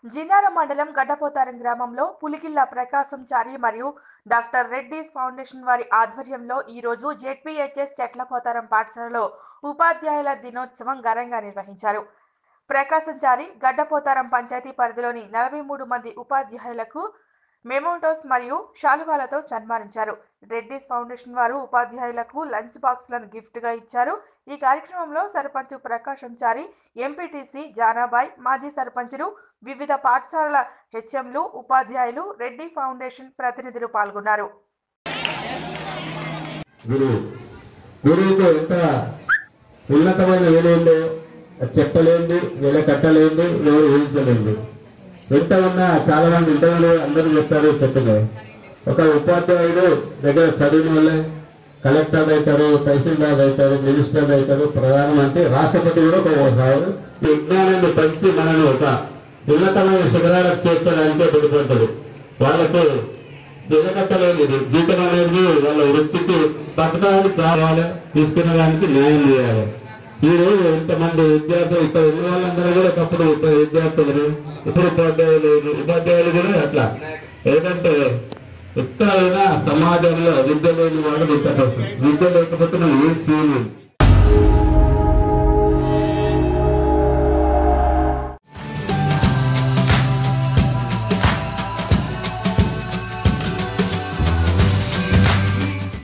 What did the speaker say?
జిన్నార మండలం గడ్డపోతారం గ్రామంలో పులికిల్ల ప్రకాశం చారి మరియు డాక్టర్ రెడ్డిస్ ఫౌండేషన్ వారి ఆధ్వర్యంలో ఈ రోజు జెడ్పీహెచ్ఎస్ చెట్లపోతారం పాఠశాలలో ఉపాధ్యాయుల దినోత్సవం ఘనంగా నిర్వహించారు ప్రకాశం చారి గడ్డపోతారం పంచాయతీ పరిధిలోని నలభై మూడు మంది ఉపాధ్యాయులకు మెమోటోస్ మరియు శాలువాలతో సన్మానించారు రెడ్డిస్ ఫౌండేషన్ వారు ఉపాధ్యాయులకు లంచ్ బాక్స్లను గిఫ్ట్గా ఇచ్చారు ఈ కార్యక్రమంలో సర్పంచ్ ప్రకాశం చారి ఎంపీటీసీ జానాబాయ్ మాజీ సర్పంచులు వివిధ పాఠశాలల హెచ్ఎంలు ఉపాధ్యాయులు రెడ్డి ఫౌండేషన్ ప్రతినిధులు పాల్గొన్నారు గురువు గురువుకు ఎంత ఉన్నతమైన విలువ ఉందో అది చెప్పలేంది వెల కట్టలేంది ఎవరు ఊహించలేంది ఎంత ఉన్నా చాలా మంది ఇంటర్వ్యూలు అందరూ చెప్పారు చెప్పలే ఒక ఉపాధ్యాయుడు దగ్గర చదివిన వాళ్ళే కలెక్టర్ అవుతారు తహసీల్దార్ అవుతారు మినిస్టర్ అవుతారు ప్రధానమంత్రి రాష్ట్రపతి కూడా ఒక్కొక్కసారి విజ్ఞానాన్ని పంచి మనల్ని ఒక ఉన్నతమైన శిఖరాలకు చేర్చడానికే పడిపోతాడు వాళ్ళకు దిగకట్టలేదు జీతం అనేది వాళ్ళ వృత్తికి బతకడానికి కావాలి తీసుకునే దానికి న్యాయం చేయాలి ఈ రోజు ఇంతమంది విద్యార్థులు ఇక్కడ ఉన్న వాళ్ళందరూ కూడా ఒకప్పుడు ఇప్పుడు విద్యార్థులు ఇప్పుడు ఉపాధ్యాయులు ఉపాధ్యాయులు కూడా అట్లా ఏదంటే ఎక్కడైనా సమాజంలో విద్య లేని వాడు విద్య కోసం విద్య లేకపోతే నువ్వు ఏం చేయలేవు